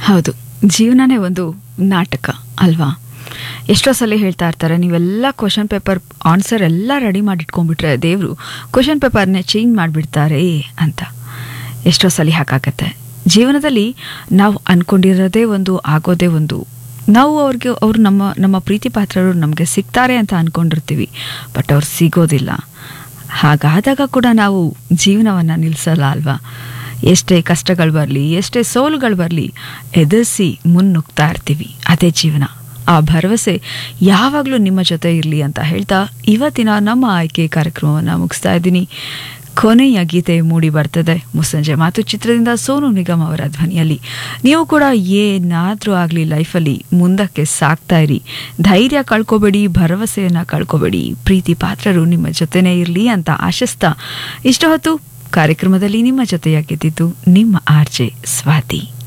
ಹೌದು ಜೀವನನೇ ಒಂದು ನಾಟಕ ಅಲ್ವಾ ಎಷ್ಟೋ ಸಲ ಹೇಳ್ತಾ ಇರ್ತಾರೆ ನೀವೆಲ್ಲ ಕ್ವಶನ್ ಪೇಪರ್ ಆನ್ಸರ್ ಎಲ್ಲ ರೆಡಿ ಮಾಡಿ ಇಟ್ಕೊಂಡ್ಬಿಟ್ರೆ ದೇವರು ಕ್ವಶನ್ ಪೇಪರ್ನೇ ಚೇಂಜ್ ಮಾಡಿಬಿಡ್ತಾರೆ ಅಂತ ಎಷ್ಟೋ ಸಲ ಹಾಕಾಗತ್ತೆ ಜೀವನದಲ್ಲಿ ನಾವು ಅನ್ಕೊಂಡಿರೋದೇ ಒಂದು ಆಗೋದೇ ಒಂದು ನಾವು ಅವ್ರಿಗೆ ಅವ್ರು ನಮ್ಮ ನಮ್ಮ ಪ್ರೀತಿ ಪಾತ್ರರು ನಮಗೆ ಸಿಗ್ತಾರೆ ಅಂತ ಅನ್ಕೊಂಡಿರ್ತೀವಿ ಬಟ್ ಅವ್ರು ಸಿಗೋದಿಲ್ಲ ಹಾಗಾದಾಗ ಕೂಡ ನಾವು ಜೀವನವನ್ನು ನಿಲ್ಲಿಸಲ್ಲ ಅಲ್ವಾ ಎಷ್ಟೇ ಕಷ್ಟಗಳು ಬರಲಿ ಎಷ್ಟೇ ಸೋಲುಗಳು ಬರಲಿ ಎದುರಿಸಿ ಮುನ್ನುಗ್ತಾ ಇರ್ತೀವಿ ಅದೇ ಜೀವನ ಆ ಭರವಸೆ ಯಾವಾಗಲೂ ನಿಮ್ಮ ಜೊತೆ ಇರಲಿ ಅಂತ ಹೇಳ್ತಾ ಇವತ್ತಿನ ನಮ್ಮ ಆಯ್ಕೆ ಕಾರ್ಯಕ್ರಮವನ್ನು ಮುಗಿಸ್ತಾ ಇದ್ದೀನಿ ಕೊನೆಯ ಗೀತೆ ಮೂಡಿ ಬರ್ತದೆ ಮುಸ್ಸಂಜೆ ಮಾತು ಚಿತ್ರದಿಂದ ಸೋನು ನಿಗಮ್ ಅವರ ಧ್ವನಿಯಲ್ಲಿ ನೀವು ಕೂಡ ಏನಾದರೂ ಆಗಲಿ ಲೈಫಲ್ಲಿ ಮುಂದಕ್ಕೆ ಸಾಕ್ತಾ ಇರಿ ಧೈರ್ಯ ಕಳ್ಕೊಬೇಡಿ ಭರವಸೆಯನ್ನು ಕಳ್ಕೊಬೇಡಿ ಪ್ರೀತಿ ಪಾತ್ರರು ನಿಮ್ಮ ಜೊತೆನೇ ಇರಲಿ ಅಂತ ಆಶಿಸ್ತಾ ಇಷ್ಟು ಹೊತ್ತು ಕಾರ್ಯಕ್ರಮದಲ್ಲಿ ನಿಮ್ಮ ಜೊತೆಯಾಗಿದ್ದಿದ್ದು ನಿಮ್ಮ ಆರ್ಜೆ ಸ್ವಾತಿ